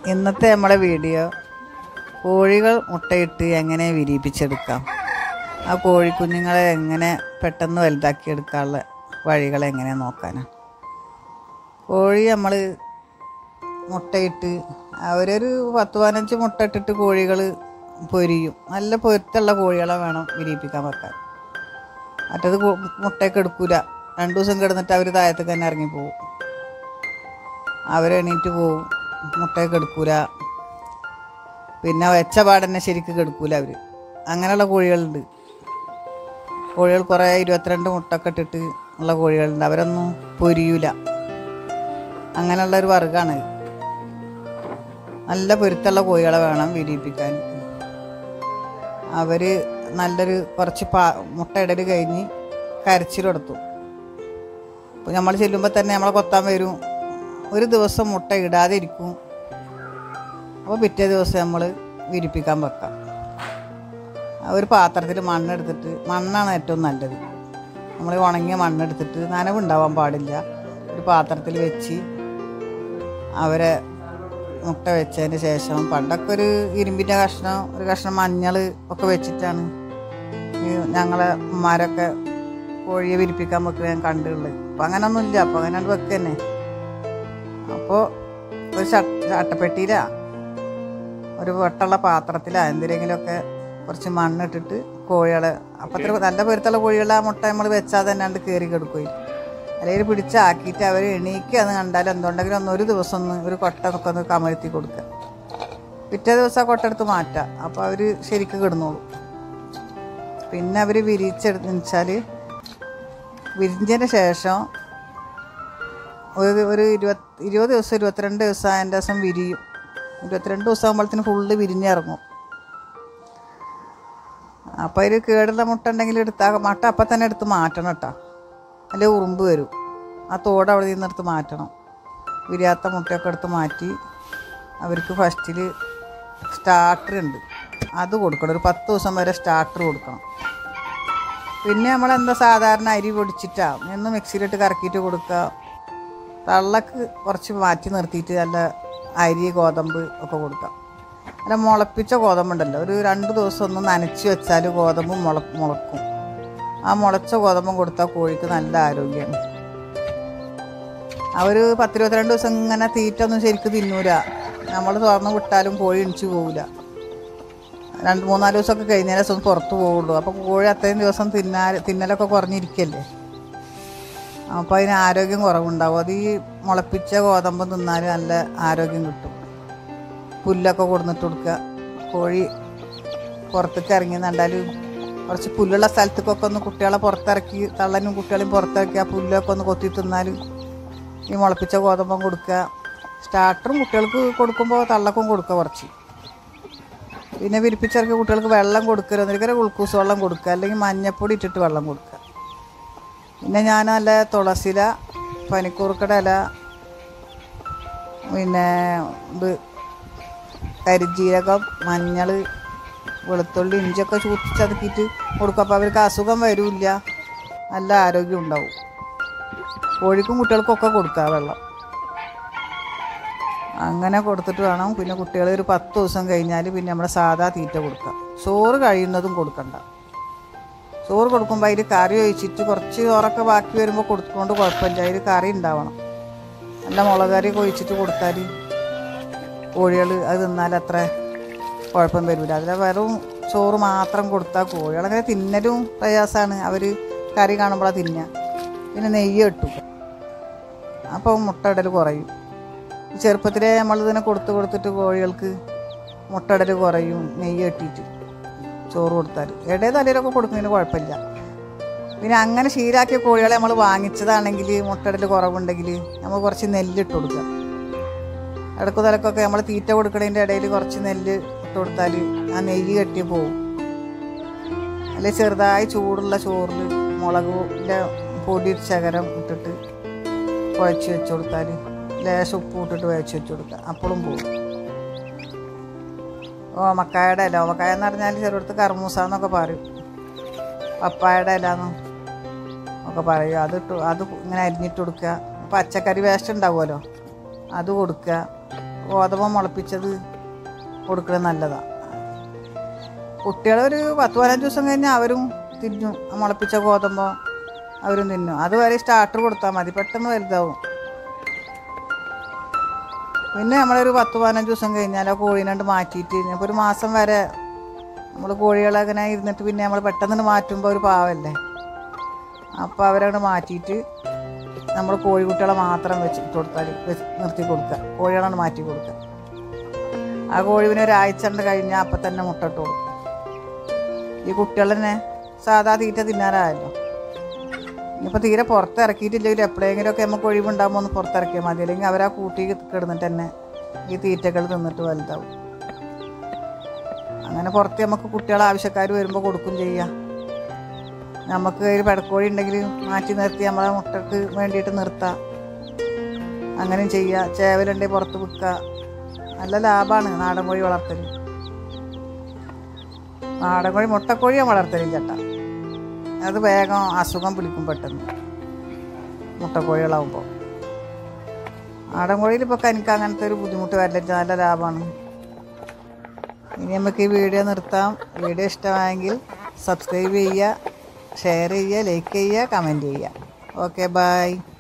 ഇന്നത്തെ നമ്മളെ വീഡിയോ കോഴികൾ മുട്ടയിട്ട് എങ്ങനെ വിരിയിപ്പിച്ചെടുക്കാം ആ കോഴിക്കുഞ്ഞുങ്ങളെ എങ്ങനെ പെട്ടെന്ന് വലുതാക്കി എടുക്കാനുള്ള വഴികൾ എങ്ങനെ നോക്കാനാണ് കോഴി നമ്മൾ മുട്ടയിട്ട് അവരൊരു പത്ത് പതിനഞ്ച് മുട്ട ഇട്ടിട്ട് കോഴികൾ പൊരിയും നല്ല പൊരുത്തുള്ള കോഴികളെ വേണം വിരിയിപ്പിക്കാൻ വെക്കാൻ മറ്റത് കു- മുട്ടയൊക്കെ എടുക്കൂല രണ്ടു ദിവസം കിടന്നിട്ട് അവർ താഴത്തേക്ക് തന്നെ ഇറങ്ങിപ്പോവും അവരെണീറ്റ് പോവും മുട്ടയൊക്കെ എടുക്കൂല പിന്നെ വെച്ച പാടന്നെ ശരിക്ക് കെടുക്കൂല അവർ അങ്ങനെയുള്ള കോഴികളുണ്ട് കോഴികൾ കുറേ ഇരുപത്തിരണ്ട് മുട്ടൊക്കെ ഇട്ടിട്ട് ഉള്ള കോഴികളുണ്ട് അവരൊന്നും പൊരിയൂല അങ്ങനെയുള്ള ഒരു വർഗ്ഗമാണ് നല്ല പൊരുത്തുള്ള കോഴികളെ വേണം വിരിയിപ്പിക്കാൻ അവർ നല്ലൊരു കുറച്ച് പാ മുട്ടയിടൽ കഴിഞ്ഞ് കരച്ചിലെടുത്തു അപ്പോൾ നമ്മൾ ചെല്ലുമ്പോൾ തന്നെ നമ്മളെ കൊത്താൻ വരും ഒരു ദിവസം മുട്ട ഇടാതെ ഇരിക്കും അപ്പോൾ പിറ്റേ ദിവസം നമ്മൾ വിരിപ്പിക്കാൻ വെക്കാം ആ ഒരു പാത്രത്തിൽ മണ്ണെടുത്തിട്ട് മണ്ണാണ് ഏറ്റവും നല്ലത് നമ്മൾ ഉണങ്ങിയ മണ്ണെടുത്തിട്ട് നനവുണ്ടാവാൻ പാടില്ല ഒരു പാത്രത്തിൽ വെച്ച് അവരെ മുട്ട വെച്ചതിന് ശേഷം പണ്ടൊക്കെ ഒരു ഇരുമ്പിൻ്റെ കഷ്ണം ഒരു കഷ്ണം മഞ്ഞൾ ഒക്കെ വെച്ചിട്ടാണ് ഈ ഞങ്ങളെ ഉമ്മാരൊക്കെ കോഴിയെ വിരിപ്പിക്കാൻ വെക്കുന്നത് ഞാൻ കണ്ടുള്ളത് അപ്പം അങ്ങനെയൊന്നുമില്ല അപ്പം അങ്ങനെ വെക്കുക തന്നെ അപ്പോൾ ഒരു ചട്ട ചട്ടപ്പെട്ടിയിലാ ഒരു വെട്ടുള്ള പാത്രത്തിലാ എന്തിനെങ്കിലുമൊക്കെ കുറച്ച് മണ്ണിട്ടിട്ട് കോഴികളെ അപ്പത്ര നല്ല പൊരുത്തുള്ള കോഴികളെ ആ മുട്ട നമ്മൾ വെച്ചാൽ തന്നെ കണ്ട് കയറി കിടക്കുകയും അല്ലെങ്കിൽ പിടിച്ചാക്കിയിട്ട് അവർ എണീക്കുക എന്ന് കണ്ടാൽ എന്തുണ്ടെങ്കിലും ഒന്ന് ഒരു ദിവസം ഒന്ന് ഒരു കൊട്ട ഒക്കെ ഒന്ന് കമഴ്ത്തി കൊടുക്കുക പിറ്റേ ദിവസം ആ കൊട്ട എടുത്ത് മാറ്റാം അപ്പോൾ അവർ ശരിക്കും കിടന്നോളും പിന്നെ അവർ വിരിച്ചെടുത്ത് വെച്ചാൽ വിരിഞ്ഞതിന് ശേഷം ഒരു ഒരു ഇരുപത് ഇരുപത് ദിവസം ഇരുപത്തിരണ്ട് ദിവസം അതിൻ്റെ ദിവസം വിരിയും ഇരുപത്തിരണ്ട് ദിവസം ആകുമ്പോഴത്തേന് ഫുള്ള് വിരിഞ്ഞിറങ്ങും അപ്പോൾ അതിൽ കേടുള്ള മുട്ട ഉണ്ടെങ്കിൽ എടുത്താൽ മുട്ട അപ്പം തന്നെ എടുത്ത് മാറ്റണം കേട്ടോ അല്ലെങ്കിൽ ഉറുമ്പ് വരും ആ തോട് അവിടെ നിന്ന് എടുത്ത് മാറ്റണം വിരിയാത്ത മുട്ടയൊക്കെ എടുത്ത് മാറ്റി അവർക്ക് ഫസ്റ്റിൽ സ്റ്റാർട്ടർ ഉണ്ട് അത് കൊടുക്കണം ഒരു പത്ത് ദിവസം വരെ സ്റ്റാർട്ടർ കൊടുക്കണം പിന്നെ നമ്മളെന്താ സാധാരണ അരി പൊടിച്ചിട്ടാ എന്ന് മിക്സിയിലിട്ട് കറക്കിയിട്ട് കൊടുക്കുക തള്ളക്ക് കുറച്ച് മാറ്റി നിർത്തിയിട്ട് നല്ല അരി ഗോതമ്പ് ഒക്കെ കൊടുക്കാം അല്ല മുളപ്പിച്ച ഗോതമ്പുണ്ടല്ലോ ഒരു രണ്ട് ദിവസം ഒന്ന് നനച്ച് വെച്ചാൽ ഗോതമ്പ് മുള മുളക്കും ആ മുളച്ച ഗോതമ്പും കൊടുത്താൽ കോഴിക്ക് നല്ല ആരോഗ്യമാണ് അവർ പത്തിരുപത്തിരണ്ട് ദിവസം ഇങ്ങനെ തീറ്റ ഒന്നും ശരിക്കും തിന്നൂല നമ്മൾ തുറന്ന് വിട്ടാലും കോഴി എണിച്ചു പോവില്ല രണ്ട് മൂന്നാല് ദിവസമൊക്കെ കഴിഞ്ഞ ദിവസം പുറത്ത് പോവുള്ളൂ അപ്പോൾ കോഴി അത്രയും ദിവസം തിന്നാൽ തിന്നലൊക്കെ കുറഞ്ഞിരിക്കല്ലേ അപ്പോൾ അതിന് ആരോഗ്യം കുറവുണ്ടാവും അത് ഈ മുളപ്പിച്ച ഗോതമ്പ് തിന്നാൽ നല്ല ആരോഗ്യം കിട്ടും പുല്ലൊക്കെ കൊടുന്നിട്ട് കൊടുക്കുക കോഴി പുറത്തേക്ക് ഇറങ്ങി കണ്ടാൽ കുറച്ച് പുല്ലുള്ള സ്ഥലത്തേക്കൊക്കെ ഒന്ന് കുട്ടികളെ പുറത്തിറക്കി തള്ളനും കുട്ടികളെയും പുറത്തിറക്കി ആ പുല്ലൊക്കെ ഒന്ന് കൊത്തി തിന്നാൽ ഈ മുളപ്പിച്ച ഗോതമ്പം കൊടുക്കുക സ്റ്റാർട്ടറും കുട്ടികൾക്ക് കൊടുക്കുമ്പോൾ തള്ളക്കും കൊടുക്കുക കുറച്ച് പിന്നെ വിരിപ്പിച്ചിറക്കിയ കുട്ടികൾക്ക് വെള്ളം കൊടുക്കരുത് ഒരിക്കലും ഗ്ലൂക്കോസ് വെള്ളം കൊടുക്കുക അല്ലെങ്കിൽ മഞ്ഞപ്പൊടി ഇട്ടിട്ട് വെള്ളം കൊടുക്കുക പിന്നെ ഞാൻ നല്ല തുളസില പനിക്കൂർക്കയുടെ ഇല പിന്നെ ഇത് കരിജീരകം മഞ്ഞൾ വെളുത്തുള്ളി ഇഞ്ചിയൊക്കെ ചൂത്തി ചതുക്കിയിട്ട് കൊടുക്കും അപ്പോൾ അവർക്ക് അസുഖം വരില്ല നല്ല ആരോഗ്യം ഉണ്ടാവും കോഴിക്കും കുട്ടികൾക്കും ഒക്കെ കൊടുക്കുക വെള്ളം അങ്ങനെ കൊടുത്തിട്ട് വേണം പിന്നെ കുട്ടികൾ ഒരു പത്ത് ദിവസം കഴിഞ്ഞാൽ പിന്നെ നമ്മുടെ സാധാ തീറ്റ കൊടുക്കുക ചോറ് കഴിയുന്നതും കൊടുക്കണ്ട ചോറ് കൊടുക്കുമ്പോൾ അതിൽ കറി ഒഴിച്ചിട്ട് കുറച്ച് ചോറൊക്കെ ബാക്കി വരുമ്പോൾ കൊടുത്തുകൊണ്ട് കുഴപ്പമില്ല അതിൽ കറി ഉണ്ടാവണം നല്ല മുളക് കറി ഒഴിച്ചിട്ട് കൊടുത്താൽ കോഴികൾ അത് തിന്നാൽ അത്ര കുഴപ്പം വരില്ല അതിൽ വെറും ചോറ് മാത്രം കൊടുത്താൽ കോഴികളങ്ങനെ തിന്നലും പ്രയാസമാണ് അവർ കറി കാണുമ്പോഴാണ് തിന്നുക പിന്നെ നെയ്യ് ഇട്ടു അപ്പോൾ മുട്ട ഇടൽ കുറയും ചെറുപ്പത്തിലേ നമ്മളിതിനെ കൊടുത്ത് കൊടുത്തിട്ട് കോഴികൾക്ക് മുട്ട ഇടൽ കുറയും നെയ്യ് ഇട്ടിട്ട് ചോറ് കൊടുത്താൽ ഇടേ തലയിലൊക്കെ കൊടുക്കുന്നതിന് കുഴപ്പമില്ല പിന്നെ അങ്ങനെ ശീലാക്കിയ കോഴികളെ നമ്മൾ വാങ്ങിച്ചതാണെങ്കിൽ മുട്ടയിടൽ കുറവുണ്ടെങ്കിൽ നമ്മൾ കുറച്ച് നെല്ലിട്ട് കൊടുക്കുക ഇടക്ക് തലക്കൊക്കെ നമ്മൾ തീറ്റ കൊടുക്കണതിൻ്റെ ഇടയിൽ കുറച്ച് നെല്ല് ഇട്ട് കൊടുത്താൽ ആ നെയ്യ് കെട്ടി പോവും അല്ലെ ചെറുതായി ചൂടുള്ള ചോറിൽ മുളകിൻ്റെ പൊടി ശകരം ഇട്ടിട്ട് കുഴച്ച് വെച്ച് കൊടുത്താൽ ലേശം ഉപ്പ് ഇട്ടിട്ട് കുഴച്ച് വെച്ച് കൊടുക്കുക അപ്പോഴും പോവും ഓമക്കായുടെ ഇല ഓമക്കായ എന്ന് പറഞ്ഞാൽ ചെറുത്ത് കർമൂസ എന്നൊക്കെ പറയും പപ്പായയുടെ ഇല എന്നും ഒക്കെ പറയും അത് ഇട്ട് അത് ഇങ്ങനെ അരിഞ്ഞിട്ട് കൊടുക്കുക പച്ചക്കറി വേസ്റ്റ് ഉണ്ടാവുമല്ലോ അത് കൊടുക്കുക ഗോതമ്പ് മുളപ്പിച്ചത് കൊടുക്കുന്നത് നല്ലതാണ് കുട്ടികളൊരു പത്ത് പതിനഞ്ച് ദിവസം കഴിഞ്ഞാൽ അവരും തിന്നും ആ മുളപ്പിച്ച ഗോതമ്പോ അവരും തിന്നും അതുവരെ സ്റ്റാർട്ടർ കൊടുത്താൽ മതി പെട്ടെന്ന് വലുതാവും പിന്നെ നമ്മളൊരു പത്ത് പതിനഞ്ച് ദിവസം കഴിഞ്ഞാൽ ആ കോഴീനണ്ട് മാറ്റിയിട്ട് ഇപ്പോൾ ഒരു മാസം വരെ നമ്മൾ കോഴികളെ അങ്ങനെ ഇരുന്നിട്ട് പിന്നെ നമ്മൾ പെട്ടെന്ന് മാറ്റുമ്പോൾ ഒരു പാവല്ലേ അപ്പോൾ അവരങ്ങോട്ട് മാറ്റിയിട്ട് നമ്മൾ കോഴിക്കുട്ടികളെ മാത്രം വെച്ചിട്ട് കൊടുത്താൽ വെച്ച് നിർത്തി കൊടുക്കുക കോഴികളാണ് മാറ്റി കൊടുക്കുക ആ കോഴി പിന്നെ ഒരാഴ്ച കൊണ്ട് കഴിഞ്ഞാൽ അപ്പം തന്നെ മുട്ടട്ട് കൊടുക്കും ഈ കുട്ടികൾ തന്നെ സാധാ തീറ്റ തിന്നാറായല്ലോ ഇനിയിപ്പോൾ തീരെ പുറത്തിറക്കിയിട്ടില്ലെങ്കിൽ എപ്പോഴെങ്കിലുമൊക്കെ നമുക്ക് ഒഴിവുണ്ടാകുമ്പോൾ ഒന്ന് പുറത്തിറക്കിയാൽ മതി അല്ലെങ്കിൽ അവരാ കൂട്ടി കിടന്നിട്ട് തന്നെ ഈ തീറ്റകൾ തിന്നിട്ട് വലുതാവും അങ്ങനെ പുറത്ത് നമുക്ക് കുട്ടികളെ ആവശ്യക്കാർ വരുമ്പോൾ കൊടുക്കും ചെയ്യാം നമുക്ക് ഒരു പെടക്കോഴി ഉണ്ടെങ്കിൽ മാറ്റി നിർത്തി നമ്മളെ മുട്ടക്ക് വേണ്ടിയിട്ട് നിർത്താം അങ്ങനെയും ചെയ്യാം ചേവലുണ്ടെങ്കിൽ പുറത്ത് വിൽക്കുക നല്ല ലാഭമാണ് നാടൻ കോഴി വളർത്തൽ നാടൻ കോഴി മുട്ടക്കോഴി ഞാൻ വളർത്തലില്ല ചേട്ടാ അത് വേഗം അസുഖം പിടിക്കും പെട്ടെന്ന് മുട്ടക്കോഴികളാവുമ്പോൾ നാടൻ കോഴിയിൽ ഇപ്പോൾ എനിക്ക് അങ്ങനത്തെ ഒരു ബുദ്ധിമുട്ട് വരില്ല നല്ല ലാഭമാണ് ഇനി നമുക്ക് ഈ വീഡിയോ നിർത്താം വീഡിയോ ഇഷ്ടമായെങ്കിൽ സബ്സ്ക്രൈബ് ചെയ്യുക ഷെയർ ചെയ്യുക ലൈക്ക് ചെയ്യുക കമൻറ്റ് ചെയ്യുക ഓക്കെ ബായ്